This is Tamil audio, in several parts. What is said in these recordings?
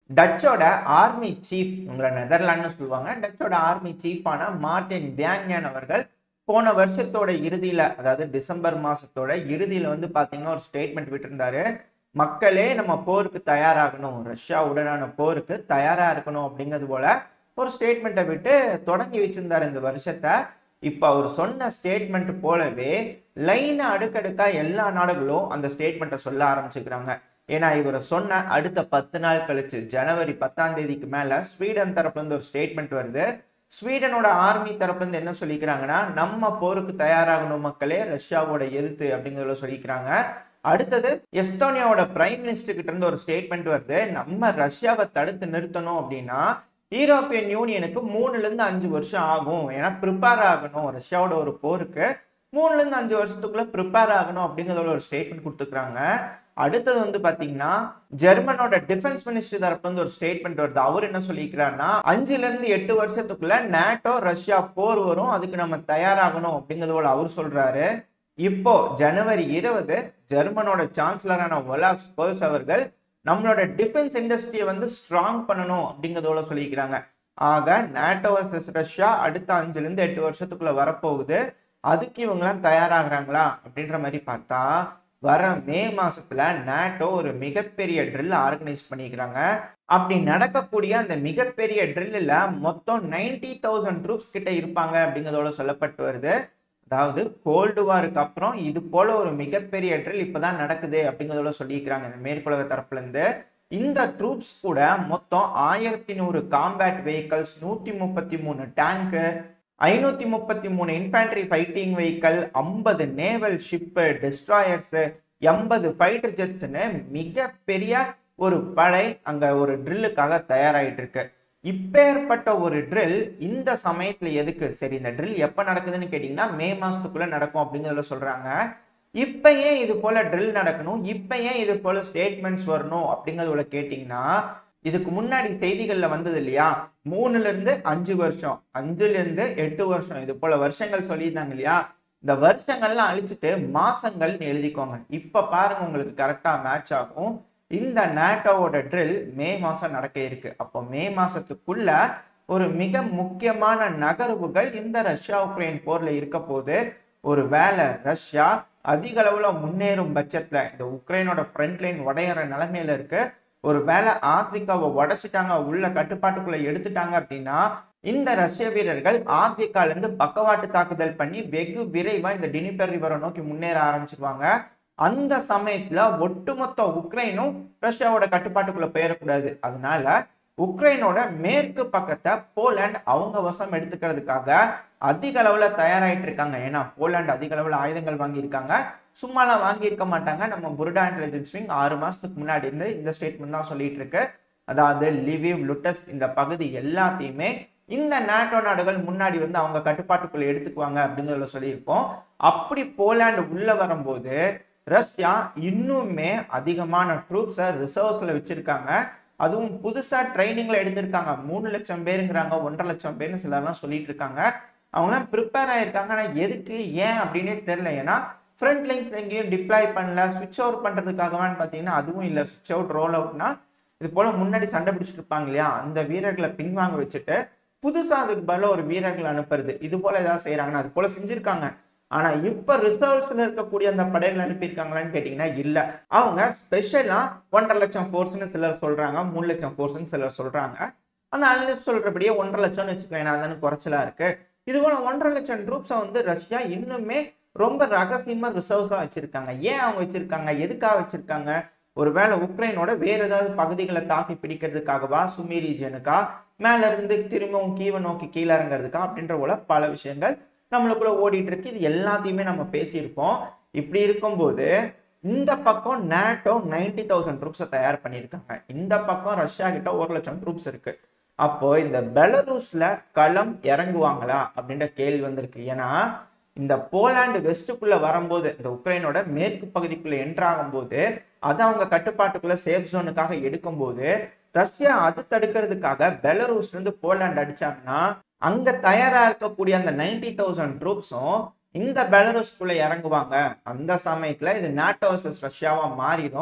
டச்சோட ஆர்மி சீஃப் உங்களை நெதர்லாண்ட்னு சொல்லுவாங்க டச்சோட ஆர்மி சீஃபான மார்டின் பியாங்யான் அவர்கள் போன வருஷத்தோட இறுதியில அதாவது டிசம்பர் மாசத்தோட இறுதியில வந்து பாத்தீங்கன்னா ஒரு ஸ்டேட்மெண்ட் விட்டிருந்தாரு மக்களே நம்ம போருக்கு தயாராகணும் ரஷ்யாவுடனான போருக்கு தயாரா இருக்கணும் அப்படிங்கிறது போல ஒரு ஸ்டேட்மெண்ட்டை விட்டு தொடங்கி வச்சிருந்தாரு இந்த வருஷத்தை இப்ப அவர் சொன்ன ஸ்டேட்மெண்ட் போலவே லைனை அடுக்கடுக்கா எல்லா நாடுகளும் அந்த ஸ்டேட்மெண்ட்டை சொல்ல ஆரம்பிச்சுக்கிறாங்க ஏன்னா இவர் சொன்ன அடுத்த பத்து நாள் கழிச்சு ஜனவரி பத்தாம் தேதிக்கு மேல ஸ்வீடன் தரப்புல இருந்து ஒரு ஸ்டேட்மெண்ட் வருது ஸ்வீடனோட ஆர்மி தரப்புல இருந்து என்ன சொல்லிக்கிறாங்கன்னா நம்ம போருக்கு தயாராகணும் மக்களே ரஷ்யாவோட எதிர்த்து அப்படிங்கிறத சொல்லிக்கிறாங்க அடுத்தது எஸ்தோனியாவோட பிரைம் மினிஸ்டர் கிட்ட இருந்து ஒரு ஸ்டேட்மெண்ட் வருது நம்ம ரஷ்யாவை தடுத்து நிறுத்தணும் அப்படின்னா யூரோப்பியன் யூனியனுக்கு மூணுல இருந்து அஞ்சு வருஷம் ஆகும் ஏன்னா ப்ரிப்பேர் ஆகணும் ரஷ்யாவோட ஒரு போருக்கு மூணுல இருந்து அஞ்சு வருஷத்துக்குள்ள ப்ரிப்பேர் ஆகணும் அப்படிங்கிறத ஒரு ஸ்டேட்மெண்ட் கொடுத்துருக்காங்க அடுத்தது வந்து பாத்தீங்கன்னா ஜெர்மனோட டிஃபென்ஸ் மினிஸ்டர் தரப்பு வந்து ஒரு ஸ்டேட்மெண்ட் வருது அவர் என்ன சொல்லிக்கிறாருன்னா அஞ்சுல இருந்து எட்டு வருஷத்துக்குள்ள நேட்டோ ரஷ்யா போர் வரும் அதுக்கு நம்ம தயாராகணும் அப்படிங்கிறது போல அவர் சொல்றாரு இப்போ ஜனவரி இருபது ஜெர்மனோட சான்சலரான ஒலாஃப் ஸ்கோல்ஸ் அவர்கள் நம்மளோட டிஃபென்ஸ் இண்டஸ்ட்ரியை வந்து ஸ்ட்ராங் பண்ணணும் அப்படிங்கிறதோட சொல்லிக்கிறாங்க ஆக நேட்டோ வர்சஸ் ரஷ்யா அடுத்த அஞ்சுல இருந்து எட்டு வருஷத்துக்குள்ள வரப்போகுது அதுக்கு இவங்கெல்லாம் தயாராகிறாங்களா அப்படின்ற மாதிரி பார்த்தா வர மே மாசத்துல நேட்டோ ஒரு மிகப்பெரிய ட்ரில் ஆர்கனைஸ் பண்ணிக்கிறாங்க அப்படி நடக்கக்கூடிய அந்த மிகப்பெரிய ட்ரில்லில் மொத்தம் நைன்டி தௌசண்ட் ட்ரூப்ஸ் கிட்ட இருப்பாங்க அப்படிங்கிறதோட சொல்லப்பட்டு வருது அதாவது கோல்டு வாருக்கு அப்புறம் இது போல ஒரு மிகப்பெரிய ட்ரில் இப்பதான் நடக்குது அப்படிங்கிறதோட சொல்லியிருக்கிறாங்க இந்த மேற்குலக தரப்புல இருந்து இந்த ட்ரூப்ஸ் கூட மொத்தம் ஆயிரத்தி நூறு காம்பேட் வெஹிக்கல்ஸ் நூத்தி முப்பத்தி மூணு டேங்கு ஐநூத்தி முப்பத்தி மூணு இன்ஃபேண்ட்ரி ஃபைட்டிங் வெஹிக்கல் ஐம்பது நேவல் ஷிப்பு டெஸ்ட்ராயர்ஸ் எண்பது ஃபைட்டர் ஜெட்ஸ்னு மிகப்பெரிய ஒரு படை அங்க ஒரு ட்ரில்லுக்காக தயாராயிட்டு இருக்கு இப்பேற்பட்ட ஒரு ட்ரில் இந்த சமயத்துல எதுக்கு சரி இந்த ட்ரில் எப்ப நடக்குதுன்னு கேட்டீங்கன்னா மே மாசத்துக்குள்ள நடக்கும் அப்படிங்கிறதுல சொல்றாங்க இப்ப ஏன் இது போல ட்ரில் நடக்கணும் இப்ப ஏன் இது போல ஸ்டேட்மெண்ட்ஸ் வரணும் அப்படிங்கறதுல கேட்டீங்கன்னா இதுக்கு முன்னாடி செய்திகள்ல வந்தது இல்லையா மூணுல இருந்து அஞ்சு வருஷம் அஞ்சுல இருந்து எட்டு வருஷம் இது போல வருஷங்கள் சொல்லியிருந்தாங்க இல்லையா இந்த வருஷங்கள்லாம் அழிச்சிட்டு மாசங்கள்னு எழுதிக்கோங்க இப்ப பாருங்க உங்களுக்கு கரெக்டா மேட்ச் ஆகும் இந்த நேட்டோவோட ட்ரில் மே மாசம் நடக்க இருக்கு அப்போ மே மாசத்துக்குள்ள ஒரு மிக முக்கியமான நகர்வுகள் இந்த ரஷ்யா உக்ரைன் போர்ல இருக்க போது ஒரு வேலை ரஷ்யா அதிக அளவுல முன்னேறும் பட்சத்துல இந்த உக்ரைனோட ஃப்ரண்ட் லைன் உடையிற நிலைமையில இருக்கு ஒரு வேலை ஆத்விகாவை உடைச்சிட்டாங்க உள்ள கட்டுப்பாட்டுக்குள்ள எடுத்துட்டாங்க அப்படின்னா இந்த ரஷ்ய வீரர்கள் ஆத்விகால இருந்து பக்கவாட்டு தாக்குதல் பண்ணி வெகு விரைவா இந்த டினிப்பர் ரிவரை நோக்கி முன்னேற ஆரம்பிச்சிருவாங்க அந்த சமயத்துல ஒட்டுமொத்த உக்ரைனும் ரஷ்யாவோட கட்டுப்பாட்டுக்குள்ள போயிடக்கூடாது அதனால உக்ரைனோட மேற்கு பக்கத்தை போலாண்ட் அவங்க வசம் எடுத்துக்கிறதுக்காக அதிக அளவுல தயாராயிட்டு இருக்காங்க ஏன்னா போலாண்ட் அதிக அளவுல ஆயுதங்கள் வாங்கியிருக்காங்க சும்மாலாம் வாங்கியிருக்க மாட்டாங்க நம்ம புருடா இன்டெலிஜென்ஸ் விங் ஆறு மாசத்துக்கு முன்னாடி இருந்து இந்த ஸ்டேட்மெண்ட் தான் சொல்லிட்டு இருக்கு அதாவது லிவிவ் லுட்டஸ் இந்த பகுதி எல்லாத்தையுமே இந்த நாட்டோ நாடுகள் முன்னாடி வந்து அவங்க கட்டுப்பாட்டுக்குள்ள எடுத்துக்குவாங்க அப்படிங்கிறத சொல்லியிருக்கோம் அப்படி போலாண்டு உள்ள வரும்போது ரஷ்யா இன்னுமே அதிகமான ட்ரூப்ஸை ரிசர்வ்ஸ்ல வச்சிருக்காங்க அதுவும் புதுசா ட்ரைனிங்ல எடுத்திருக்காங்க மூணு லட்சம் பேருங்கிறாங்க ஒன்றரை லட்சம் பேர்னு சிலர்லாம் சொல்லிட்டு இருக்காங்க அவங்களாம் ப்ரிப்பேர் ஆயிருக்காங்க ஆனா எதுக்கு ஏன் அப்படின்னே தெரியல ஏன்னா ஃப்ரண்ட் லைன்ஸ்ல எங்கேயும் டிப்ளாய் பண்ணல சுவிட்ச் அவுட் பண்றதுக்காகவான்னு பார்த்தீங்கன்னா அதுவும் இல்லை சுவிட்ச் அவுட் ரோல் அவுட்னா இது போல முன்னாடி சண்டை பிடிச்சிட்டு இருப்பாங்க இல்லையா அந்த வீரர்களை பின்வாங்க வச்சுட்டு புதுசா அதுக்கு பதிலாக ஒரு வீரர்கள் அனுப்புறது இது போல ஏதாவது செய்யறாங்கன்னா அது போல செஞ்சிருக்காங்க ஆனா இப்ப ரிசர்வ்ஸ்ல இருக்கக்கூடிய அந்த படைகள் அனுப்பியிருக்காங்களான்னு கேட்டீங்கன்னா இல்ல அவங்க ஸ்பெஷலா ஒன்றரை லட்சம் ஃபோர்ஸ்னு சிலர் சொல்றாங்க மூணு லட்சம் ஃபோர்ஸ்னு சிலர் சொல்றாங்க அந்த அனலிஸ்ட் சொல்றபடியே ஒன்றரை லட்சம்னு வச்சுக்கோ ஏன்னா தானே குறைச்சலா இருக்கு இது போல ஒன்றரை லட்சம் ட்ரூப்ஸை வந்து ரஷ்யா இன்னுமே ரொம்ப ரகசியமா ரிசர்வ்ஸா வச்சிருக்காங்க ஏன் அவங்க வச்சிருக்காங்க எதுக்காக வச்சிருக்காங்க ஒருவேளை உக்ரைனோட வேற ஏதாவது பகுதிகளை தாக்கி பிடிக்கிறதுக்காகவா சுமி ரீஜனுக்கா மேல இருந்து திரும்பவும் கீவை நோக்கி கீழே இறங்குறதுக்கா அப்படின்ற போல பல விஷயங்கள் நம்மளுக்குள்ள ஓடிட்டு இருக்கு இது எல்லாத்தையுமே நம்ம பேசியிருப்போம் இப்படி இருக்கும்போது இந்த பக்கம் நேட்டோ நைன்டி தௌசண்ட் ட்ரூப்ஸை தயார் பண்ணியிருக்காங்க இந்த பக்கம் ரஷ்யா கிட்ட ஒரு லட்சம் ட்ரூப்ஸ் இருக்கு அப்போ இந்த பெலரூஸ்ல களம் இறங்குவாங்களா அப்படின்ற கேள்வி வந்திருக்கு ஏன்னா இந்த போலாண்டு வெஸ்ட்டுக்குள்ள வரும்போது இந்த உக்ரைனோட மேற்கு பகுதிக்குள்ள என்ட்ராகும் போது அதை அவங்க கட்டுப்பாட்டுக்குள்ள சேஃப் ஜோனுக்காக எடுக்கும்போது ரஷ்யா அது தடுக்கிறதுக்காக பெலரூஸ்ல இருந்து போலாண்டு அடிச்சாங்கன்னா அங்க தயாரா இருக்கக்கூடிய அந்த நைன்டி தௌசண்ட் ட்ரூப்ஸும் இந்த பெலரூஸ்குள்ள இறங்குவாங்க அந்த சமயத்துல இது நாட்டோ வர்சஸ் ரஷ்யாவா மாறிடும்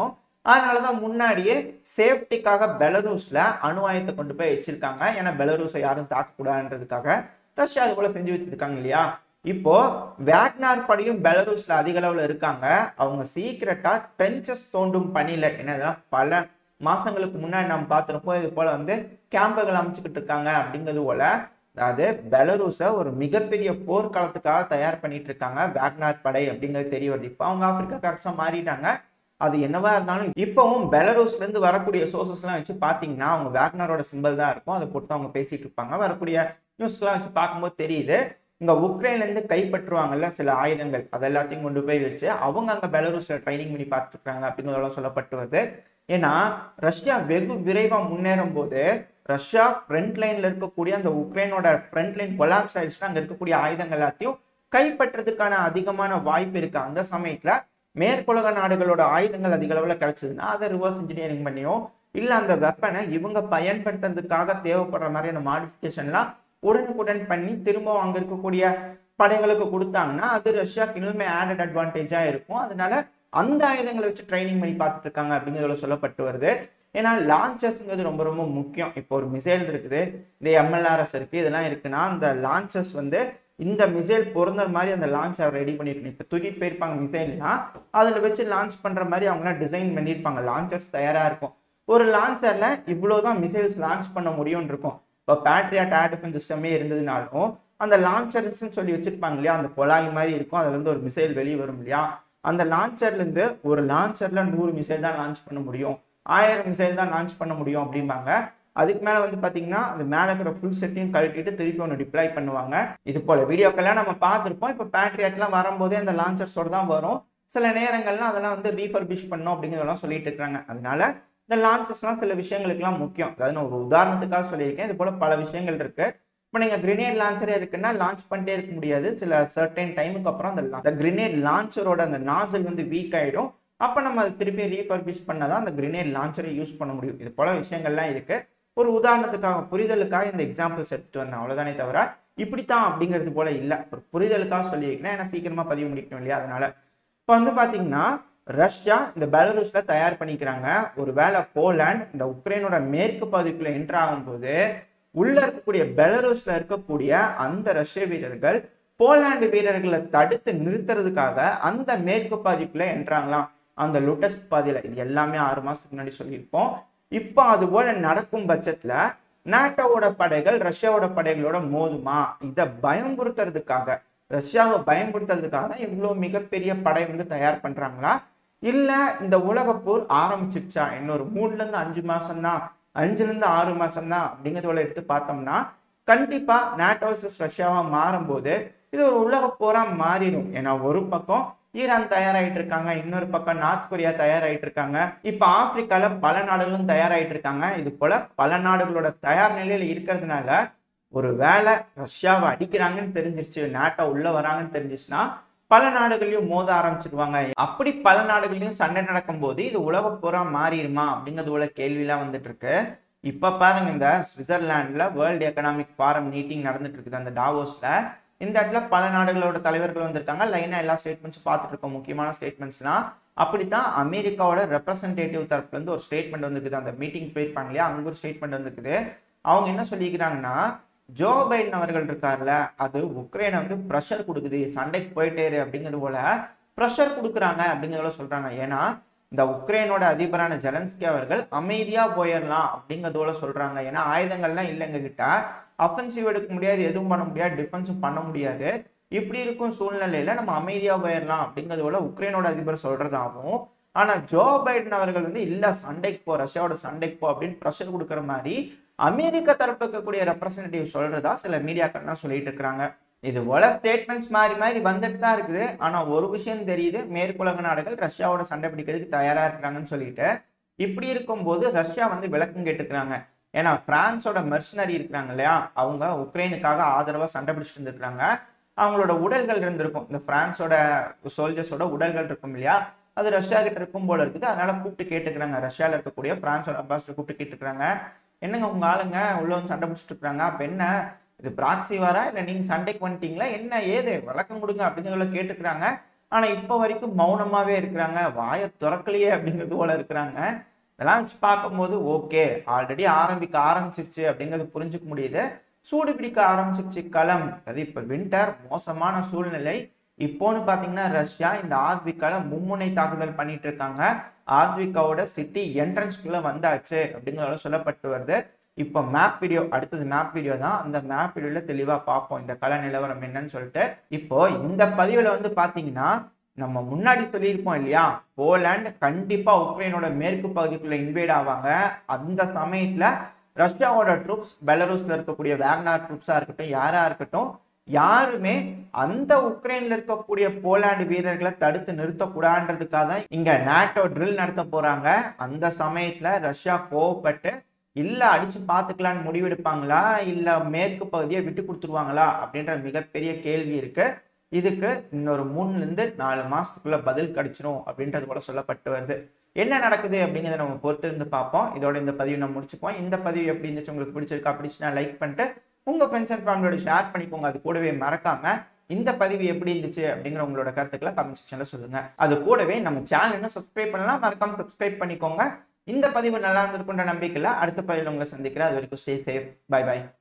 அதனாலதான் முன்னாடியே சேஃப்டிக்காக பெலரூஸ்ல அணு ஆயுதத்தை கொண்டு போய் வச்சிருக்காங்க ஏன்னா பெலரூஸை யாரும் தாக்கக்கூடாதுன்றதுக்காக ரஷ்யா அது போல செஞ்சு வச்சிருக்காங்க இல்லையா இப்போ வேக்னார் படையும் பெலரூஸ்ல அதிக அளவுல இருக்காங்க அவங்க சீக்கிரட்டா ட்ரென்ச்சஸ் தோண்டும் பணியில என்னதுன்னா பல மாசங்களுக்கு முன்னாடி நம்ம பார்த்திருப்போம் இது போல வந்து கேம்புகள் அமைச்சுக்கிட்டு இருக்காங்க அப்படிங்கிறது போல அதாவது பெலரூஸை ஒரு மிகப்பெரிய போர்க்காலத்துக்காக தயார் பண்ணிட்டு இருக்காங்க வேக்னார் படை அப்படிங்கிறது தெரிய வருது இப்போ அவங்க ஆப்பிரிக்கா கரெக்டா மாறிட்டாங்க அது என்னவா இருந்தாலும் இப்பவும் பெலரூஸ்ல இருந்து வரக்கூடிய சோர்சஸ் எல்லாம் வச்சு பாத்தீங்கன்னா அவங்க வேக்னரோட சிம்பிள் தான் இருக்கும் அதை பொறுத்து அவங்க பேசிட்டு இருப்பாங்க வரக்கூடிய நியூஸ் எல்லாம் வச்சு பார்க்கும்போது தெரியுது இங்க உக்ரைன்ல இருந்து கைப்பற்றுவாங்கல்ல சில ஆயுதங்கள் அது எல்லாத்தையும் கொண்டு போய் வச்சு அவங்க அங்க பெலரூஸ்ல ட்ரைனிங் பண்ணி பார்த்துட்டு இருக்காங்க அப்படிங்கிறதெல்லாம் சொல்லப்பட்டு வருது ஏன்னா ரஷ்யா வெகு விரைவா முன்னேறும் போது ரஷ்யா ஃப்ரண்ட் லைன்ல இருக்கக்கூடிய அந்த உக்ரைனோட ஃப்ரண்ட் லைன் கொலாப்ஸ் ஆயிடுச்சுன்னா அங்க இருக்கக்கூடிய ஆயுதங்கள் எல்லாத்தையும் கைப்பற்றதுக்கான அதிகமான வாய்ப்பு இருக்கு அந்த சமயத்துல மேற்குலக நாடுகளோட ஆயுதங்கள் அதிக அளவில் கிடைச்சதுன்னா அதை ரிவர்ஸ் இன்ஜினியரிங் பண்ணியோ இல்லை அந்த வெப்பனை இவங்க பயன்படுத்துறதுக்காக தேவைப்படுற மாதிரியான மாடிஃபிகேஷன்லாம் உடனுக்குடன் பண்ணி திரும்ப அங்க இருக்கக்கூடிய படைகளுக்கு கொடுத்தாங்கன்னா அது ரஷ்யாக்கு இன்னுமே ஆடட் அட்வான்டேஜா இருக்கும் அதனால அந்த ஆயுதங்களை வச்சு ட்ரைனிங் பண்ணி பார்த்துட்டு இருக்காங்க அப்படிங்கிறதுல சொல்லப்பட்டு வருது ஏன்னா லான்ச்சஸ்ங்கிறது ரொம்ப ரொம்ப முக்கியம் இப்போ ஒரு மிசைல் இருக்குது இந்த எம்எல்ஆர்எஸ் இருக்கு இதெல்லாம் இருக்குன்னா அந்த லான்ச்சஸ் வந்து இந்த மிசைல் பொருந்துற மாதிரி அந்த லான்ச் அவர் ரெடி பண்ணிருக்கணும் இப்போ தூக்கிட்டு போயிருப்பாங்க மிசைல்னா அதில் வச்சு லான்ச் பண்ற மாதிரி அவங்களாம் டிசைன் பண்ணியிருப்பாங்க லான்ச்சர்ஸ் தயாரா இருக்கும் ஒரு லான்ச்சர்ல இவ்வளவுதான் மிசைல்ஸ் லான்ச் பண்ண முடியும்னு இருக்கும் இப்போ பேட்ரியாட் ஏர் டிஃபென்ஸ் சிஸ்டமே இருந்ததுனாலும் அந்த லான்ச்சர்ஸ்னு சொல்லி வச்சிருப்பாங்க இல்லையா அந்த குழாய் மாதிரி இருக்கும் அதுல இருந்து ஒரு மிசைல் வெளியே வரும் இல்லையா அந்த லான்ச்சர்ல இருந்து ஒரு லான்ச்சர்ல நூறு மிசைல் தான் லான்ச் பண்ண முடியும் ஆயிரம் மிசைல் தான் லான்ச் பண்ண முடியும் அப்படிம்பாங்க அதுக்கு மேல வந்து பாத்தீங்கன்னா அது மேல இருக்கிற ஃபுல் செட்டையும் கழட்டிட்டு திருப்பி ஒன்று டிப்ளாய் பண்ணுவாங்க இது போல வீடியோக்கெல்லாம் நம்ம பார்த்துருப்போம் இப்போ பேட்ரியாட்லாம் வரும்போதே அந்த லான்ச்சர்ஸோட தான் வரும் சில நேரங்கள்லாம் அதெல்லாம் வந்து ரீஃபர்பிஷ் பண்ணோம் அப்படிங்கிறதெல்லாம் சொல்லிட்டு இருக்காங்க அதனால இந்த லான்ச்சஸ்லாம் சில விஷயங்களுக்குலாம் முக்கியம் அதாவது நான் ஒரு உதாரணத்துக்காக சொல்லியிருக்கேன் இது போல பல விஷயங்கள் இருக்கு இப்போ நீங்கள் கிரினேட் லான்ச்சரே இருக்குன்னா லான்ச் பண்ணிட்டே இருக்க முடியாது சில சர்டைன் டைமுக்கு அப்புறம் அந்த கிரினேட் லான்ச்சரோட அந்த நாசல் வந்து வீக் ஆயிடும் அப்போ நம்ம அதை திருப்பி ரீஃபர்பிஷ் பண்ணாதான் அந்த கிரினேட் லான்ச்சரை யூஸ் பண்ண முடியும் இது போல விஷயங்கள்லாம் இருக்கு ஒரு உதாரணத்துக்காக புரிதலுக்காக இந்த எக்ஸாம்பிள்ஸ் எடுத்துட்டு வந்தேன் அவ்வளவுதானே தவிர இப்படித்தான் அப்படிங்கிறது போல இல்லை ஒரு புரிதலுக்காக சொல்லியிருக்கேன் ஏன்னா சீக்கிரமா பதிவு முடிக்கணும் இல்லையா அதனால இப்போ வந்து பாத்தீங்கன்னா ரஷ்யா இந்த பெலரூஸ்ல தயார் பண்ணிக்கிறாங்க ஒரு வேளை போலாண்ட் இந்த உக்ரைனோட மேற்கு பகுதிக்குள்ள என்டர் ஆகும்போது உள்ள இருக்கக்கூடிய பெலரூஸ்ல இருக்கக்கூடிய அந்த ரஷ்ய வீரர்கள் போலாந்து வீரர்களை தடுத்து நிறுத்துறதுக்காக அந்த மேற்கு பாதிக்குள்ள என்றாங்களாம் அந்த லுட்டஸ்க் பாதியில இது எல்லாமே ஆறு மாசத்துக்கு முன்னாடி சொல்லியிருப்போம் இப்போ அது போல நடக்கும் பட்சத்துல நாட்டோவோட படைகள் ரஷ்யாவோட படைகளோட மோதுமா இதை பயம்புறுத்துறதுக்காக ரஷ்யாவை பயன்படுத்துறதுக்காக தான் இவ்வளவு மிகப்பெரிய படை வந்து தயார் பண்றாங்களா இல்ல இந்த உலகப் போர் ஆரம்பிச்சிருச்சா இன்னொரு மூணுல இருந்து அஞ்சு மாசம் தான் அஞ்சுல இருந்து ஆறு மாசம் தான் அப்படிங்கிறதோட எடுத்து பார்த்தோம்னா கண்டிப்பா நாட்டோ வர்சஸ் ரஷ்யாவா மாறும்போது இது ஒரு உலக போரா மாறிடும் ஏன்னா ஒரு பக்கம் ஈரான் தயாராயிட்டு இருக்காங்க இன்னொரு பக்கம் நார்த் கொரியா தயாராயிட்டு இருக்காங்க இப்ப ஆப்பிரிக்கால பல நாடுகளும் தயாராயிட்டு இருக்காங்க இது போல பல நாடுகளோட தயார் நிலையில இருக்கிறதுனால ஒரு வேளை ரஷ்யாவை அடிக்கிறாங்கன்னு தெரிஞ்சிருச்சு நாட்டோ உள்ள வராங்கன்னு தெரிஞ்சிச்சுன்னா பல நாடுகளையும் மோத ஆரம்பிச்சிருவாங்க அப்படி பல நாடுகளையும் சண்டை நடக்கும் போது இது உலக போரா மாறிடுமா அப்படிங்கிறது போல கேள்வியெல்லாம் வந்துட்டு இருக்கு இப்ப பாருங்க இந்த சுவிட்சர்லாந்துல வேர்ல்டு எக்கனாமிக் ஃபாரம் மீட்டிங் நடந்துட்டு இருக்குது அந்த டாவோஸ்ல இந்த இடத்துல பல நாடுகளோட தலைவர்கள் வந்திருக்காங்க லைனா எல்லா ஸ்டேட்மெண்ட்ஸும் பார்த்துட்டு இருக்கோம் முக்கியமான ஸ்டேட்மெண்ட்ஸ்லாம் அப்படித்தான் அமெரிக்காவோட ரெப்ரசன்டேட்டிவ் தரப்புல இருந்து ஒரு ஸ்டேட்மெண்ட் வந்துருக்குது அந்த மீட்டிங் போயிருப்பாங்க இல்லையா அங்க ஒரு ஸ்டேட்மெண்ட் வந்துருக்குது அவங்க என்ன சொல்லிக்கிறாங்கன்னா ஜோ பைடன் அவர்கள் இருக்கார்ல அது உக்ரைனை வந்து ப்ரெஷர் கொடுக்குது சண்டைக்கு போயிட்டே இரு அப்படிங்கிறது போல ப்ரெஷர் கொடுக்குறாங்க அப்படிங்கிறத சொல்றாங்க ஏன்னா இந்த உக்ரைனோட அதிபரான ஜெலன்ஸ்கி அவர்கள் அமைதியா போயிடலாம் அப்படிங்கிறதோட சொல்றாங்க ஏன்னா ஆயுதங்கள்லாம் இல்லைங்க கிட்ட அஃபென்சிவ் எடுக்க முடியாது எதுவும் பண்ண முடியாது டிஃபென்ஸும் பண்ண முடியாது இப்படி இருக்கும் சூழ்நிலையில நம்ம அமைதியா போயிடலாம் அப்படிங்கிறதோட உக்ரைனோட அதிபர் சொல்றதாகவும் ஆனா ஜோ பைடன் அவர்கள் வந்து இல்ல சண்டைக்கு போ ரஷ்யாவோட சண்டைக்கு போ அப்படின்னு ப்ரெஷர் கொடுக்குற மாதிரி அமெரிக்க தரப்பு இருக்கக்கூடிய ரெப்ரசன்டேட்டிவ் சொல்றதா சில மீடியாக்கள்லாம் சொல்லிட்டு இருக்கிறாங்க இது போல ஸ்டேட்மெண்ட்ஸ் மாறி மாறி வந்துட்டு தான் இருக்குது ஆனா ஒரு விஷயம் தெரியுது மேற்குலக நாடுகள் ரஷ்யாவோட சண்டை பிடிக்கிறதுக்கு தயாரா இருக்கிறாங்கன்னு சொல்லிட்டு இப்படி இருக்கும்போது ரஷ்யா வந்து விளக்கம் கேட்டுக்கிறாங்க ஏன்னா பிரான்ஸோட மெர்சனரி இருக்கிறாங்க இல்லையா அவங்க உக்ரைனுக்காக ஆதரவா சண்டை பிடிச்சிட்டு இருந்திருக்காங்க அவங்களோட உடல்கள் இருந்திருக்கும் இந்த பிரான்ஸோட சோல்ஜர்ஸோட உடல்கள் இருக்கும் இல்லையா அது ரஷ்யா கிட்ட இருக்கும் போல இருக்குது அதனால கூப்பிட்டு கேட்டுக்கிறாங்க ரஷ்யால இருக்கக்கூடிய பிரான்ஸோட அம்பாசிடர் கூப்பிட்டு கேட்டுக்கிறாங்க என்னங்க உங்க ஆளுங்க உள்ள வந்து சண்டை பிடிச்சிட்டு இருக்காங்க அப்ப என்ன இது பிராக்சி வாரா இல்ல நீங்க சண்டைக்கு வந்துட்டீங்களா என்ன ஏது வழக்கம் கொடுங்க அப்படிங்கிறத கேட்டுக்கிறாங்க ஆனா இப்போ வரைக்கும் மௌனமாவே இருக்கிறாங்க வாயை திறக்கலையே அப்படிங்கிறது போல இருக்கிறாங்க இதெல்லாம் வச்சு பார்க்கும்போது ஓகே ஆல்ரெடி ஆரம்பிக்க ஆரம்பிச்சிருச்சு அப்படிங்கிறது புரிஞ்சுக்க முடியுது சூடு பிடிக்க ஆரம்பிச்சிருச்சு களம் அது இப்போ வின்டர் மோசமான சூழ்நிலை இப்போன்னு பார்த்தீங்கன்னா ரஷ்யா இந்த ஆத்விக்கால மும்முனை தாக்குதல் பண்ணிட்டு இருக்காங்க ஆத்விகாவோட சிட்டி என்ட்ரன்ஸ்குள்ள வந்தாச்சு அப்படிங்கிறத சொல்லப்பட்டு வருது இப்போ மேப் வீடியோ அடுத்தது மேப் வீடியோ தான் அந்த மேப் வீடியோல தெளிவாக பார்ப்போம் இந்த கல நிலவரம் என்னன்னு சொல்லிட்டு இப்போ இந்த பதிவில் வந்து பார்த்தீங்கன்னா நம்ம முன்னாடி சொல்லியிருப்போம் இல்லையா போலாண்ட் கண்டிப்பா உக்ரைனோட மேற்கு பகுதிக்குள்ள இன்வைட் ஆவாங்க அந்த சமயத்துல ரஷ்யாவோட ட்ரூப்ஸ் பெலரூஸ்ல இருக்கக்கூடிய வேக்னார் ட்ரூப்ஸா இருக்கட்டும் யாரா இருக்கட்டும் யாருமே அந்த உக்ரைன்ல இருக்கக்கூடிய போலாந்து வீரர்களை தடுத்து நிறுத்தக்கூடாதுன்றதுக்காக தான் இங்க நாட்டோ ட்ரில் நடத்த போறாங்க அந்த சமயத்துல ரஷ்யா கோவப்பட்டு இல்ல அடிச்சு பார்த்துக்கலான்னு முடிவெடுப்பாங்களா இல்ல மேற்கு பகுதியை விட்டு கொடுத்துருவாங்களா அப்படின்ற மிகப்பெரிய கேள்வி இருக்கு இதுக்கு இன்னொரு மூணுல இருந்து நாலு மாசத்துக்குள்ள பதில் கிடைச்சிரும் அப்படின்றது போல சொல்லப்பட்டு வருது என்ன நடக்குது அப்படிங்கிறத நம்ம பொறுத்து இருந்து பார்ப்போம் இதோட இந்த பதிவு நம்ம முடிச்சுப்போம் இந்த பதிவு எப்படி இருந்துச்சு உங்களுக்கு பிடிச்சிருக்கா பிடிச்சுன்னா லைக் பண்ணிட்டு உங்க ஃப்ரெண்ட்ஸ் அண்ட் ஃபேமிலியோட ஷேர் பண்ணிக்கோங்க அது கூடவே மறக்காம இந்த பதிவு எப்படி இருந்துச்சு அப்படிங்கிற உங்களோட கருத்துக்களை கமெண்ட் செக்ஷன்ல சொல்லுங்க அது கூடவே நம்ம சேனல் இன்னும் சப்ஸ்கிரைப் பண்ணலாம் மறக்காம சப்ஸ்கிரைப் பண்ணிக்கோங்க இந்த பதிவு நல்லா இருந்திருக்குன்ற நம்பிக்கையில் அடுத்த பதிவில் உங்களை சந்திக்கிறேன் அது வரைக்கும் ஸ்டே சேஃப் பை பை